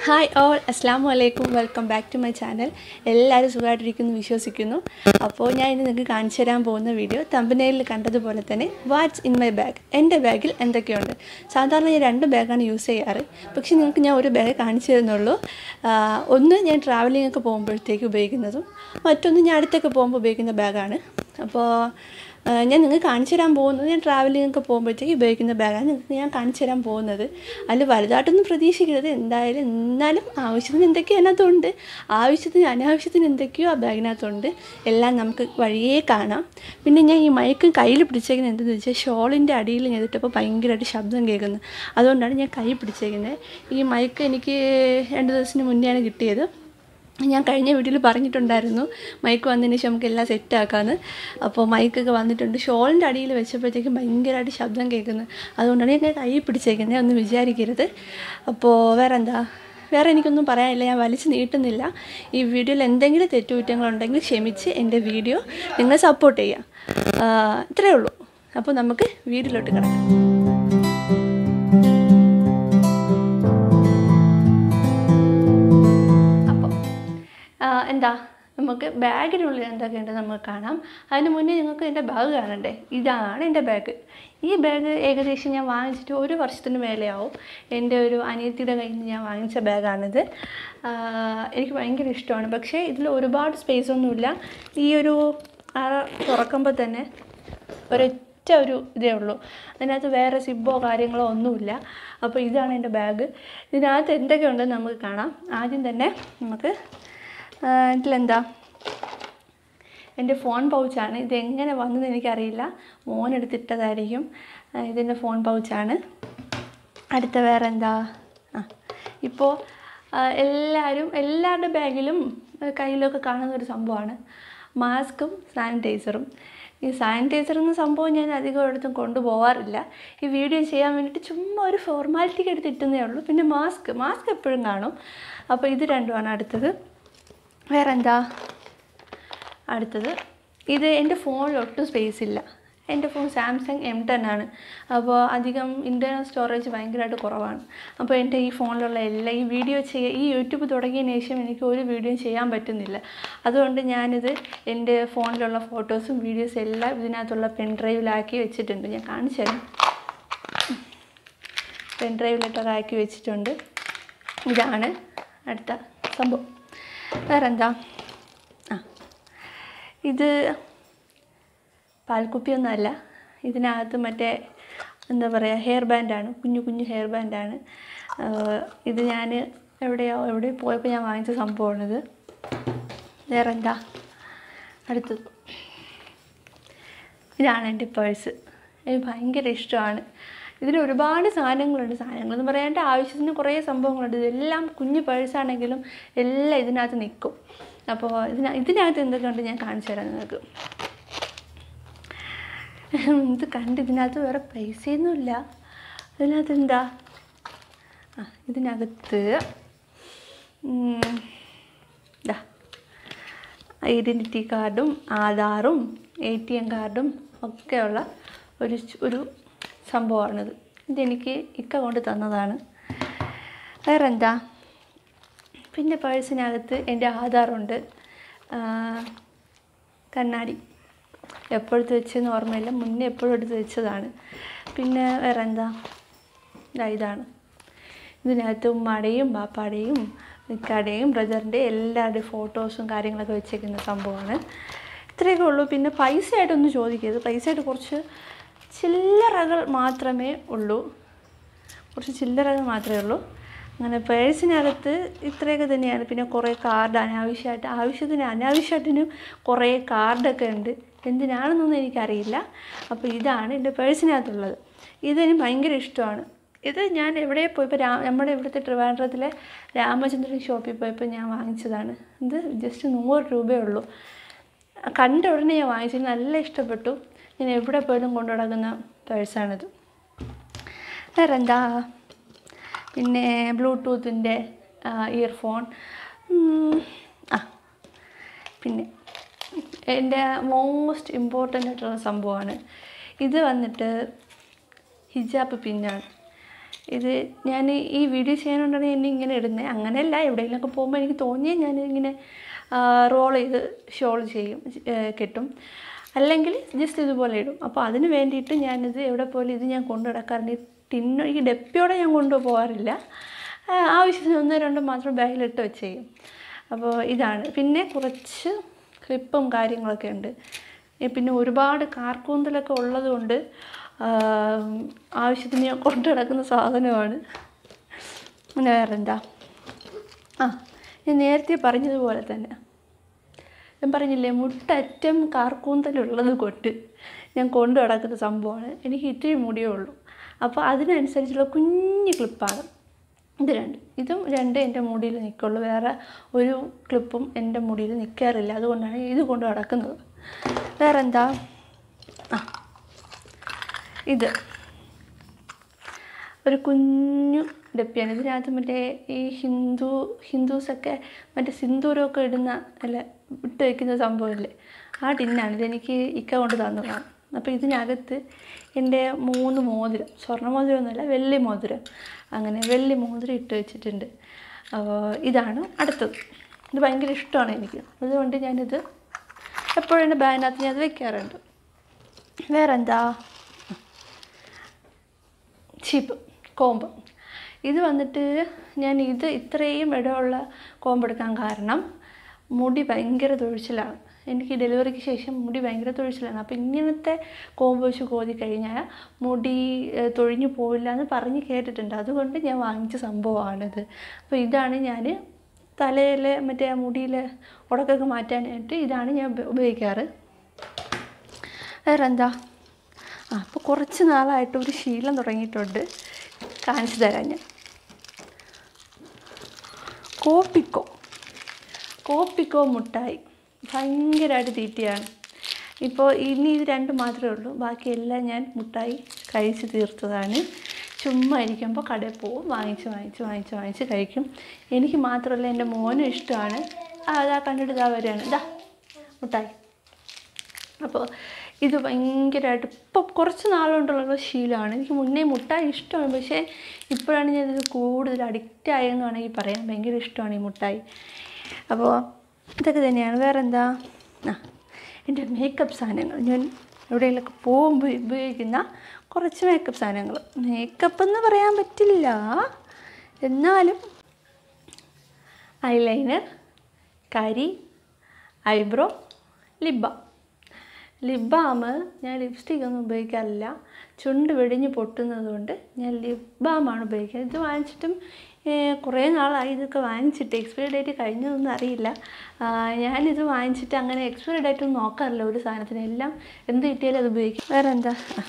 Hi all അസ്സാം വലൈക്കും welcome back to my channel എല്ലാവരും സുഖമായിട്ടിരിക്കുന്നു വിശ്വസിക്കുന്നു അപ്പോൾ ഞാൻ ഇന്ന് നിങ്ങൾക്ക് കാണിച്ചു തരാൻ പോകുന്ന വീഡിയോ തമ്പനയിൽ കണ്ടതുപോലെ തന്നെ വാട്ട്സ് ഇൻ മൈ ബാഗ് എൻ്റെ ബാഗിൽ എന്തൊക്കെയുണ്ട് സാധാരണ ഞാൻ രണ്ട് ബാഗാണ് യൂസ് ചെയ്യാറ് പക്ഷേ നിങ്ങൾക്ക് ഞാൻ ഒരു ബാഗ് കാണിച്ചു തരുന്നുള്ളൂ ആ, ഒന്ന് ഞാൻ ട്രാവലിംഗ് ഒക്കെ പോകുമ്പോഴത്തേക്ക് ഉപയോഗിക്കുന്നതും മറ്റൊന്ന് ഞാൻ അടുത്തൊക്കെ പോകുമ്പോൾ ഉപയോഗിക്കുന്ന ബാഗാണ് അപ്പോൾ ആ, ഞാൻ നിങ്ങൾക്ക് കാണിച്ചു തരാൻ പോകുന്നത് ഞാൻ ട്രാവലിംഗ് ഒക്കെ പോകുമ്പോഴത്തേക്ക് ഉപയോഗിക്കുന്ന ബാഗാണ് നിങ്ങൾക്ക് ഞാൻ കാണിച്ചു തരാൻ പോകുന്നത് അതിൽ വലുതായിട്ടൊന്നും പ്രതീക്ഷിക്കരുത് എന്തായാലും എന്നാലും ആവശ്യത്തിന് എന്തൊക്കെയോ അതിനകത്തുണ്ട് ആവശ്യത്തിന് അനാവശ്യത്തിന് എന്തൊക്കെയോ ആ ബാഗിനകത്തുണ്ട് എല്ലാം നമുക്ക് വഴിയേ കാണാം പിന്നെ ഞാൻ ഈ മയക്ക് കയ്യിൽ പിടിച്ചേക്കുന്നത് എന്തെന്ന് വെച്ചാൽ ഷോളിൻ്റെ അടിയിൽ ഞാൻ ഇട്ടപ്പോൾ ഭയങ്കരമായിട്ട് ശബ്ദം കേൾക്കുന്നത് അതുകൊണ്ടാണ് ഞാൻ കൈ പിടിച്ചേക്കുന്നത് ഈ മയക്ക് എനിക്ക് രണ്ട് ദിവസത്തിന് മുന്നെയാണ് കിട്ടിയത് ഞാൻ കഴിഞ്ഞ വീഡിയോയിൽ പറഞ്ഞിട്ടുണ്ടായിരുന്നു മൈക്ക് വന്നതിന് ശേഷം നമുക്ക് എല്ലാം സെറ്റ് ആക്കാമെന്ന് അപ്പോൾ മൈക്കൊക്കെ വന്നിട്ടുണ്ട് ഷോളിൻ്റെ അടിയിൽ വെച്ചപ്പോഴത്തേക്കും ഭയങ്കരമായിട്ട് ശബ്ദം കേൾക്കുന്നത് അതുകൊണ്ടാണ് ഞാൻ കൈ പിടിച്ചേക്കുന്നത് ഒന്നും വിചാരിക്കരുത് അപ്പോൾ വേറെ എന്താ വേറെ എനിക്കൊന്നും പറയാനില്ല ഞാൻ വലിച്ചു നീട്ടുന്നില്ല ഈ വീഡിയോയിൽ എന്തെങ്കിലും തെറ്റുകുറ്റങ്ങളുണ്ടെങ്കിൽ ക്ഷമിച്ച് എൻ്റെ വീഡിയോ നിങ്ങൾ സപ്പോർട്ട് ചെയ്യുക ആ, ഇത്രയേ ഉള്ളൂ അപ്പോൾ നമുക്ക് വീഡിയോയിലോട്ട് കിടക്കാം അപ്പോൾ എന്താ നമുക്ക് ബാഗിനുള്ളിൽ എന്തൊക്കെയുണ്ട് നമുക്ക് കാണാം അതിന് മുന്നേ നിങ്ങൾക്ക് എൻ്റെ ബാഗ് കാണണ്ടേ ഇതാണ് എൻ്റെ ബാഗ് ഈ ബാഗ് ഏകദേശം ഞാൻ വാങ്ങിച്ചിട്ട് ഒരു വർഷത്തിന് മേലെയാവും എൻ്റെ ഒരു അനിയത്തിയുടെ കയ്യിൽ നിന്ന് ഞാൻ വാങ്ങിച്ച ബാഗാണിത് ആ, എനിക്ക് ഭയങ്കര ഇഷ്ടമാണ് പക്ഷേ ഇതിൽ ഒരുപാട് സ്പേസ് ഒന്നുമില്ല ഈ ഒരു അറ തുറക്കുമ്പോൾ തന്നെ ഒരൊറ്റ ഒരു ഇതേ ഉള്ളൂ അതിനകത്ത് വേറെ സിബോ കാര്യങ്ങളോ ഒന്നുമില്ല അപ്പോൾ ഇതാണ് എൻ്റെ ബാഗ് ഇതിനകത്ത് എന്തൊക്കെയുണ്ടെന്ന് നമുക്ക് കാണാം ആദ്യം തന്നെ നമുക്ക് ആ, ഇതിലെന്താ എൻ്റെ ഫോൺ പൗച്ചാണ് ഇത് എങ്ങനെ വന്നതെന്ന് എനിക്കറിയില്ല മോൻ എടുത്തിട്ടതായിരിക്കും ആ, ഇതിൻ്റെ ഫോൺ പൗച്ചാണ് അടുത്ത വേറെ എന്താ ആ ഇപ്പോൾ എല്ലാവരും എല്ലാവരുടെ ബാഗിലും ആ, കയ്യിലൊക്കെ കാണുന്ന ഒരു സംഭവമാണ് മാസ്കും സാനിറ്റൈസറും ഈ സാനിറ്റൈസർ എന്ന സംഭവം ഞാൻ അധികം ഇടത്തും കൊണ്ടുപോകാറില്ല ഈ വീഡിയോ ചെയ്യാൻ വേണ്ടിയിട്ട് ചുമ്മാ ഒരു ഫോർമാലിറ്റിക്ക് എടുത്തിട്ടുന്നേ ഉള്ളൂ പിന്നെ മാസ്ക് മാസ്ക് എപ്പോഴും കാണും അപ്പോൾ ഇത് രണ്ടുമാണ് അടുത്തത് വേറെന്താ അടുത്തത് ഇത് എൻ്റെ ഫോണിൽ ഒട്ടും സ്പേസ് ഇല്ല എൻ്റെ ഫോൺ സാംസങ് എം ടെൻ ആണ് അപ്പോൾ അധികം ഇൻറ്റർണൽ സ്റ്റോറേജ് ഭയങ്കരമായിട്ട് കുറവാണ് അപ്പോൾ എൻ്റെ ഈ ഫോണിലുള്ള എല്ലാ ഈ വീഡിയോ ചെയ്യ ഈ യൂട്യൂബ് തുടങ്ങിയതിന് ശേഷം എനിക്ക് ഒരു വീഡിയോ ചെയ്യാൻ പറ്റുന്നില്ല അതുകൊണ്ട് ഞാനിത് എൻ്റെ ഫോണിലുള്ള ഫോട്ടോസും വീഡിയോസും എല്ലാം ഇതിനകത്തുള്ള പെൻ ഡ്രൈവിലാക്കി വെച്ചിട്ടുണ്ട് ഞാൻ കാണിച്ചു തരാം പെൻ ഡ്രൈവിലിട്ടൊക്കെ ആക്കി വെച്ചിട്ടുണ്ട് ഇതാണ് അടുത്ത സംഭവം വേറെന്താ ആ ഇത് പാൽക്കുപ്പിയൊന്നുമല്ല ഇതിനകത്ത് മറ്റേ എന്താ പറയുക ഹെയർ ബാൻഡാണ് കുഞ്ഞു കുഞ്ഞു ഹെയർ ബാൻഡാണ് ഇത് ഞാൻ എവിടെയോ എവിടെ പോയപ്പോൾ ഞാൻ വാങ്ങിച്ച സംഭവമാണിത് വേറെന്താ അടുത്തത് ഇതാണ് എൻ്റെ പേഴ്സ് എനിക്ക് ഭയങ്കര ഇഷ്ടമാണ് ഇതിൽ ഒരുപാട് സാധനങ്ങളുണ്ട് സാധനങ്ങളെന്ന് പറയാണ്ട് ആവശ്യത്തിന് കുറേ സംഭവങ്ങളുണ്ട് ഇതെല്ലാം കുഞ്ഞു പേഴ്സാണെങ്കിലും എല്ലാം ഇതിനകത്ത് നിൽക്കും അപ്പോൾ ഇതിന ഇതിനകത്ത് എന്തൊക്കെയുണ്ട് ഞാൻ കാണിച്ചു തരാം നിങ്ങൾക്ക് ഇത് കണ്ട് ഇതിനകത്ത് വേറെ പൈസയൊന്നുമില്ല ഇതിനകത്ത് എന്താ ആ ഇതിനകത്ത് ഉം, ദാ ഐഡൻറ്റിറ്റി കാർഡും ആധാറും എ ടി എം കാർഡും ഒക്കെയുള്ള ഒരു ച്- ഒരു സംഭവമാണിത് ഇതെനിക്ക് ഇക്ക കൊണ്ട് തന്നതാണ് വേറെന്താ പിന്നെ പേഴ്സിനകത്ത് എൻ്റെ ആധാറുണ്ട് ആ, കണ്ണാടി എപ്പോഴത്തെ വെച്ചെന്ന് ഓർമ്മയില്ല മുന്നേ എപ്പോഴും എടുത്ത് വെച്ചതാണ് പിന്നെ വേറെ എന്താ ദാ ഇതാണ് ഇതിനകത്ത് ഉമ്മാടെയും ബാപ്പാടെയും ഇക്കാടെയും ബ്രദറിൻ്റെയും എല്ലാവരുടെയും ഫോട്ടോസും കാര്യങ്ങളൊക്കെ വെച്ചേക്കുന്ന സംഭവമാണ് ഇത്രയൊക്കെ ഉള്ളൂ പിന്നെ പൈസ ആയിട്ടൊന്നും ചോദിക്കരുത് പൈസ ആയിട്ട് കുറച്ച് ചില്ലറകൾ മാത്രമേ ഉള്ളൂ കുറച്ച് ചില്ലറകൾ മാത്രമേ ഉള്ളൂ അങ്ങനെ പേഴ്സിനകത്ത് ഇത്രയൊക്കെ തന്നെയാണ് പിന്നെ കുറേ കാർഡ് അനാവശ്യമായിട്ട് ആവശ്യത്തിന് അനാവശ്യമായിട്ടിനും കുറേ കാർഡൊക്കെ ഉണ്ട് എന്തിനാണെന്നൊന്നും എനിക്കറിയില്ല അപ്പോൾ ഇതാണ് എൻ്റെ പേഴ്സിനകത്തുള്ളത് ഇതെനിക്ക് ഭയങ്കര ഇഷ്ടമാണ് ഇത് ഞാൻ എവിടെ പോയപ്പോൾ രാ നമ്മുടെ ഇവിടുത്തെ ട്രിവാൻഡ്രത്തിലെ രാമചന്ദ്രൻ ഷോപ്പിൽ പോയപ്പോൾ ഞാൻ വാങ്ങിച്ചതാണ് ഇത് ജസ്റ്റ് നൂറ് രൂപയേ ഉള്ളൂ കണ്ട ഉടനെ ഞാൻ വാങ്ങിച്ചത് നല്ല ഇഷ്ടപ്പെട്ടു ഞാൻ എവിടെ പോയാലും കൊണ്ടു നടക്കുന്ന പേഴ്സാണിത് വേറെ എന്താ പിന്നെ ബ്ലൂടൂത്തിൻ്റെ ഇയർഫോൺ ആ പിന്നെ എൻ്റെ മോസ്റ്റ് ഇമ്പോർട്ടൻ്റ് ആയിട്ടുള്ള സംഭവമാണ് ഇത് വന്നിട്ട് ഹിജാബ് പിന്നാണ് ഇത് ഞാൻ ഈ വീഡിയോ ചെയ്യാനുകൊണ്ടാണ് എന്നെ ഇങ്ങനെ ഇടുന്നത് അങ്ങനെയല്ല എവിടെയെങ്കിലുമൊക്കെ പോകുമ്പോൾ എനിക്ക് തോന്നിയാൽ ഞാൻ ഇങ്ങനെ റോൾ ചെയ്ത് ഷോൾ ചെയ്യും ഏഹ് കെട്ടും അല്ലെങ്കിൽ ജസ്റ്റ് ഇതുപോലെ ഇടും അപ്പോൾ അതിന് വേണ്ടിയിട്ട് ഞാനിത് എവിടെ പോലും ഇത് ഞാൻ കൊണ്ടു നടക്കാറുണ്ട് ഈ ടിന്ന് ഈ ഡെപ്പിയോടെ ഞാൻ കൊണ്ടുപോകാറില്ല ആ, ആവശ്യത്തിന് ഒന്നോ രണ്ടോ മാത്രം ബാഗിലിട്ട് വെച്ച് ചെയ്യും അപ്പോൾ ഇതാണ് പിന്നെ കുറച്ച് ക്ലിപ്പും കാര്യങ്ങളൊക്കെ ഉണ്ട് ഏ, പിന്നെ ഒരുപാട് കാർക്കൂന്തലൊക്കെ ഉള്ളത് കൊണ്ട് ആവശ്യത്തിന് ഞാൻ കൊണ്ടു നടക്കുന്ന സാധനമാണ് പിന്നെ വേറെ എന്താ ആ ഞാൻ നേരത്തെ പറഞ്ഞതുപോലെ തന്നെ ഞാൻ പറഞ്ഞില്ലേ മുട്ടറ്റം കാർക്കൂന്തലുള്ളത് കൊണ്ട് ഞാൻ കൊണ്ടു നടക്കുന്ന സംഭവമാണ് എനിക്ക് ഇത്തിരി മുടിയേ ഉള്ളൂ അപ്പോൾ അതിനനുസരിച്ചുള്ള കുഞ്ഞു ക്ലിപ്പാണ് ഇത് രണ്ട് ഇതും രണ്ട് എൻ്റെ മുടിയിൽ നിൽക്കുള്ളൂ വേറെ ഒരു ക്ലിപ്പും എൻ്റെ മുടിയിൽ നിൽക്കാറില്ല അതുകൊണ്ടാണ് ഇത് കൊണ്ട് നടക്കുന്നത് വേറെ എന്താ ആ ഇത് ഒരു കുഞ്ഞു ഡപ്പിയാണ് ഇതിനകത്ത് മറ്റേ ഈ ഹിന്ദു ഹിന്ദുസൊക്കെ മറ്റേ സിന്ദൂരമൊക്കെ ഇടുന്ന അല്ല ഇട്ട് വയ്ക്കുന്ന സംഭവമില്ലേ ആ ടിന്നാണ് ഇതെനിക്ക് ഇക്ക കൊണ്ട് തന്നതാണ് അപ്പോൾ ഇതിനകത്ത് എൻ്റെ മൂന്ന് മോതിരം സ്വർണ്ണ മോതിരമൊന്നുമല്ല വെള്ളി മോതിരം അങ്ങനെ വെള്ളി മോതിരം ഇട്ട് വെച്ചിട്ടുണ്ട് അപ്പോൾ ഇതാണ് അടുത്തത് ഇത് ഭയങ്കര ഇഷ്ടമാണ് എനിക്ക് അതുകൊണ്ട് ഞാനിത് എപ്പോഴും എൻ്റെ ബാഗിനകത്ത് ഞാനത് വെക്കാറുണ്ട് വേറെന്താ ചീപ്പ് കോമ്പ് ഇത് വന്നിട്ട് ഞാൻ ഇത് ഇത്രയും ഇടമുള്ള കോമ്പ് എടുക്കാൻ കാരണം മുടി ഭയങ്കര തൊഴിച്ചിലാണ് എനിക്ക് ഡെലിവറിക്ക് ശേഷം മുടി ഭയങ്കര തൊഴിച്ചിലാണ് അപ്പോൾ ഇങ്ങനത്തെ കോമ്പ് വെച്ച് കോതി കഴിഞ്ഞാൽ മുടി ഏഹ്, തൊഴിഞ്ഞു പോവില്ല എന്ന് പറഞ്ഞ് കേട്ടിട്ടുണ്ട് അതുകൊണ്ട് ഞാൻ വാങ്ങിച്ച സംഭവമാണിത് അപ്പോൾ ഇതാണ് ഞാൻ തലയിലെ മറ്റേ ആ മുടിയിലെ ഉടക്കൊക്കെ മാറ്റാനായിട്ട് ഇതാണ് ഞാൻ ഉപ- ഉപയോഗിക്കാറ് വേറെ എന്താ ആ അപ്പോൾ കുറച്ച് നാളായിട്ട് ഒരു ശീലം തുടങ്ങിയിട്ടുണ്ട് കാണിച്ചു തരാം ഞാൻ കോപ്പിക്കോ കോപ്പിക്കോ മുട്ടായി ഭയങ്കരമായിട്ട് തീറ്റിയാണ് ഇപ്പോൾ ഇനി ഇത് രണ്ട് മാത്രമേ ഉള്ളൂ ബാക്കിയെല്ലാം ഞാൻ മുട്ടായി കഴിച്ച് തീർത്തതാണ് ചുമ്മാ ഇരിക്കുമ്പോൾ കടയിൽ പോവും വാങ്ങിച്ച് വാങ്ങിച്ച് വാങ്ങിച്ച് വാങ്ങിച്ച് കഴിക്കും എനിക്ക് മാത്രമല്ല എൻ്റെ മോനും ഇഷ്ടമാണ് ആ അതാ കണ്ടിട്ട് ഇതാ വരികയാണ് ഇതാ മുട്ടായി അപ്പോൾ ഇത് ഭയങ്കരമായിട്ട് ഇപ്പോൾ കുറച്ച് നാളുകൊണ്ടുള്ള ശീലമാണ് എനിക്ക് മുന്നേ മുട്ടായി ഇഷ്ടമാണ് പക്ഷേ ഇപ്പോഴാണ് ഞാൻ ഇത് കൂടുതൽ അഡിക്റ്റ് ആയെന്ന് വേണമെങ്കിൽ പറയാം ഭയങ്കര ഇഷ്ടമാണ് ഈ മുട്ടായി അപ്പോൾ ഇതൊക്കെ തന്നെയാണ് വേറെ എന്താ ആ എൻ്റെ മേക്കപ്പ് സാധനങ്ങൾ ഞാൻ എവിടെയെങ്കിലുമൊക്കെ പോകുമ്പോൾ ഉപയോഗിക്കുന്ന കുറച്ച് മേക്കപ്പ് സാധനങ്ങൾ മേക്കപ്പ് എന്ന് പറയാൻ പറ്റില്ല എന്നാലും ഐലൈനർ കരി ഐബ്രോ ലിബ ലിപ് ബാം ഞാൻ ലിപ്സ്റ്റിക് ഒന്നും ഉപയോഗിക്കാറില്ല ചുണ്ട് വെടിഞ്ഞ് പൊട്ടുന്നത് കൊണ്ട് ഞാൻ ലിപ് ബാമാണ് ഉപയോഗിക്കുന്നത് ഇത് വാങ്ങിച്ചിട്ടും ഏഹ്, കുറേ നാളായി ഇതൊക്കെ വാങ്ങിച്ചിട്ട് എക്സ്പയറി ഡേറ്റ് കഴിഞ്ഞതൊന്നും അറിയില്ല ആ, ഞാനിത് വാങ്ങിച്ചിട്ട് അങ്ങനെ എക്സ്പയറി ഡേറ്റ് ഒന്നും നോക്കാറില്ല ഒരു സാധനത്തിന് എല്ലാം എന്ത് കിട്ടിയാലും അത് ഉപയോഗിക്കും വേറെ എന്താ ആ.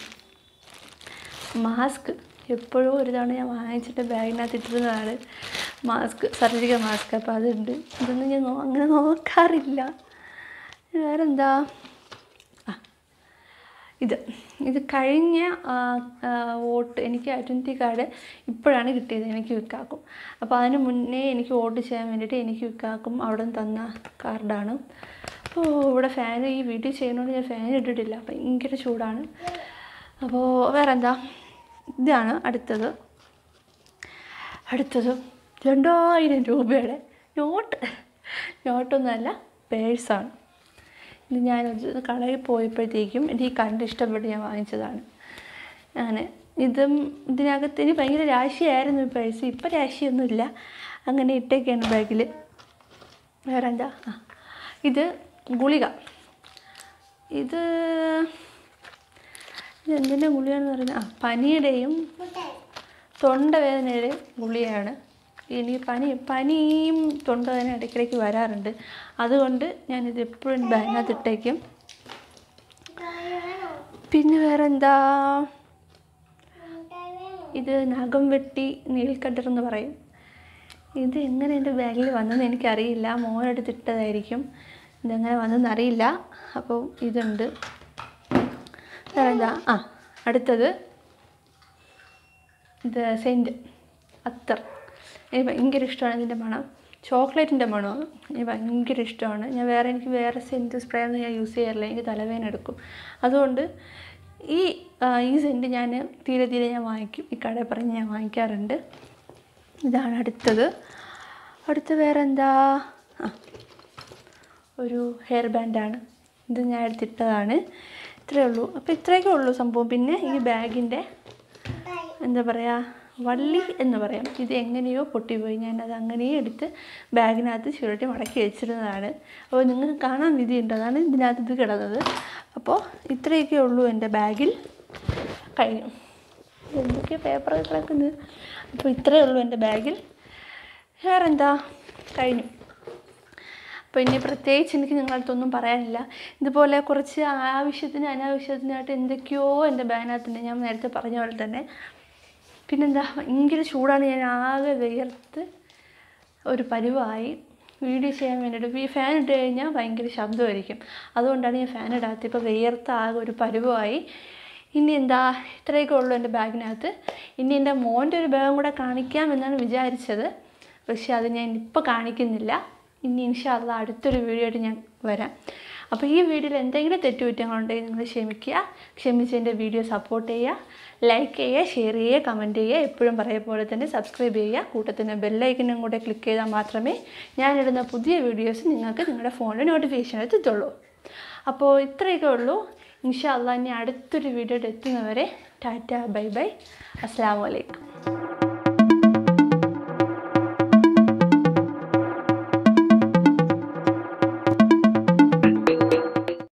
മാസ്ക് എപ്പോഴും ഒരു തവണ ഞാൻ വാങ്ങിച്ചിട്ട് ബാഗിനകത്ത് ഇട്ടിരുന്നതാണ് മാസ്ക് സർജിക്കൽ മാസ്ക് അപ്പോൾ അതുണ്ട് ഇതൊന്നും ഞാൻ നോ- അങ്ങനെ നോക്കാറില്ല വേറെന്താ ആ ഇത് ഇത് കഴിഞ്ഞ ആ, ആ, വോട്ട് എനിക്ക് ഐഡൻറ്റി കാർഡ് ഇപ്പോഴാണ് കിട്ടിയത് എനിക്ക് വിൽക്കാക്കും അപ്പോൾ അതിന് മുന്നേ എനിക്ക് വോട്ട് ചെയ്യാൻ വേണ്ടിയിട്ട് എനിക്ക് വിൽക്കാക്കും അവിടെ നിന്ന് തന്ന കാർഡാണ് അപ്പോൾ ഇവിടെ ഫാൻ ഈ വീട്ടിൽ ചെയ്യുന്നതുകൊണ്ട് ഞാൻ ഫാൻ ഇട്ടിട്ടില്ല ഭയങ്കര ചൂടാണ് അപ്പോൾ വേറെ എന്താ ഇതാണ് അടുത്തത് അടുത്തത് രണ്ടായിരം രൂപയുടെ നോട്ട് നോട്ടൊന്നുമല്ല പേഴ്സാണ് ഇത് ഞാൻ ഒരു കടയിൽ പോയപ്പോഴത്തേക്കും എനിക്ക് കണ്ട് ഇഷ്ടപ്പെട്ട് ഞാൻ വാങ്ങിച്ചതാണ് അങ്ങനെ ഇതും ഇതിനകത്ത് എനിക്ക് ഭയങ്കര രാശിയായിരുന്നു ഈ പേഴ്സ് ഇപ്പം രാശിയൊന്നുമില്ല അങ്ങനെ ഇട്ടേക്കാണ് ബാഗിൽ വേറെ എന്താ ആ ഇത് ഗുളിക ഇത് ഇത് എന്തിൻ്റെ ഗുളികയാണെന്ന് പറയുന്നത് ആ പനിയുടെയും തൊണ്ടവേദനയുടെയും ഗുളികയാണ് ഇനി പനി പനിയും തൊണ്ടവേദന ഇടയ്ക്കിടയ്ക്ക് വരാറുണ്ട് അതുകൊണ്ട് ഞാനിത് എപ്പോഴും ബാഗിനകത്ത് ഇട്ടേക്കും പിന്നെ വേറെ എന്താ ഇത് നഖം വെട്ടി നീൽക്കട്ടർ എന്ന് പറയും ഇത് എങ്ങനെ എൻ്റെ ബാഗിൽ വന്നെന്ന് എനിക്കറിയില്ല മോനെടുത്ത് ഇട്ടതായിരിക്കും ഇതെങ്ങനെ വന്നെന്ന് അറിയില്ല അപ്പോൾ ഇതുണ്ട് വേറെ എന്താ ആ അടുത്തത് ഇത് സെൻറ്റ് അത്തർ എനിക്ക് ഭയങ്കര ഇഷ്ടമാണ് ഇതിൻ്റെ മണം ചോക്ലേറ്റിൻ്റെ മണമാണ് എനിക്ക് ഭയങ്കര ഇഷ്ടമാണ് ഞാൻ വേറെ എനിക്ക് വേറെ സെൻറ്റ് സ്പ്രേ ഒന്നും ഞാൻ യൂസ് ചെയ്യാറില്ല എനിക്ക് തലവേദന എടുക്കും അതുകൊണ്ട് ഈ ആ, ഈ സെൻറ്റ് ഞാൻ തീരെ തീരെ ഞാൻ വാങ്ങിക്കും ഈ കടയിൽ പറഞ്ഞ് ഞാൻ വാങ്ങിക്കാറുണ്ട് ഇതാണ് അടുത്തത് അടുത്ത വേറെ എന്താ ആ ഒരു ഹെയർ ബാൻഡാണ് ഇത് ഞാൻ എടുത്തിട്ടതാണ് ഇത്രയേ ഉള്ളൂ അപ്പോൾ ഇത്രയൊക്കെ ഉള്ളൂ സംഭവം പിന്നെ ഈ ബാഗിൻ്റെ എന്താ പറയുക വള്ളി എന്ന് പറയാം ഇത് എങ്ങനെയോ പൊട്ടിപ്പോയി ഞാനത് അങ്ങനെ എടുത്ത് ബാഗിനകത്ത് ചുരുട്ടി മടക്കി വെച്ചിരുന്നതാണ് അപ്പോൾ നിങ്ങൾക്ക് കാണാൻ വിധിയുണ്ട് അതാണ് ഇതിനകത്ത് ഇത് കിടന്നത് അപ്പോൾ ഇത്രയൊക്കെ ഉള്ളൂ എൻ്റെ ബാഗിൽ കഴിഞ്ഞു എന്തൊക്കെയോ പേപ്പറൊക്കെ കിടക്കുന്നത് അപ്പോൾ ഇത്രയേ ഉള്ളൂ എൻ്റെ ബാഗിൽ വേറെന്താ കഴിഞ്ഞു അപ്പോൾ ഇനി പ്രത്യേകിച്ച് എനിക്ക് നിങ്ങളുടെ അടുത്തൊന്നും പറയാനില്ല ഇതുപോലെ കുറച്ച് ആവശ്യത്തിന് അനാവശ്യത്തിനായിട്ട് എന്തൊക്കെയോ എൻ്റെ ബാഗിനകത്തുണ്ട് ഞാൻ നേരത്തെ പറഞ്ഞ പോലെ തന്നെ പിന്നെന്താ ഭയങ്കര ചൂടാണ് ഞാൻ ആകെ വിയർത്ത് ഒരു പരുവായി വീഡിയോ ചെയ്യാൻ വേണ്ടിയിട്ട് ഈ ഫാൻ ഇട്ട് കഴിഞ്ഞാൽ ഭയങ്കര ശബ്ദമായിരിക്കും അതുകൊണ്ടാണ് ഞാൻ ഫാൻ ഇടാത്തത് ഇപ്പോൾ വിയർത്ത് ആകെ ഒരു പരുവായി ഇനി എന്താ ഇത്രയൊക്കെ ഉള്ളൂ എൻ്റെ ബാഗിനകത്ത് ഇനി എൻ്റെ മോൻ്റെ ഒരു ബാഗും കൂടെ കാണിക്കാം എന്നാണ് വിചാരിച്ചത് പക്ഷേ അത് ഞാൻ ഇപ്പോൾ കാണിക്കുന്നില്ല ഇനി ഇൻഷാല്ല അടുത്തൊരു വീഡിയോ ആയിട്ട് ഞാൻ വരാം അപ്പോൾ ഈ വീഡിയോയിൽ എന്തെങ്കിലും തെറ്റുകുറ്റങ്ങളുണ്ടെങ്കിൽ നിങ്ങൾ ക്ഷമിക്കുക ക്ഷമിച്ച് എൻ്റെ വീഡിയോ സപ്പോർട്ട് ചെയ്യുക ലൈക്ക് ചെയ്യുക ഷെയർ ചെയ്യുക കമൻറ്റ് ചെയ്യുക എപ്പോഴും പറയ പോലെ തന്നെ സബ്സ്ക്രൈബ് ചെയ്യുക കൂട്ടത്തിന് ബെല്ലൈക്കനും കൂടെ ക്ലിക്ക് ചെയ്താൽ മാത്രമേ ഞാനിടുന്ന പുതിയ വീഡിയോസ് നിങ്ങൾക്ക് നിങ്ങളുടെ ഫോണിൽ നോട്ടിഫിക്കേഷൻ എത്തത്തുള്ളൂ അപ്പോൾ ഇത്രയൊക്കെ ഉള്ളൂ ഇൻഷാ അള്ളാ ഇനി അടുത്തൊരു വീഡിയോ എത്തുന്നവരെ ടാറ്റ ബൈ ബൈ അസ്സാം വലൈക്കും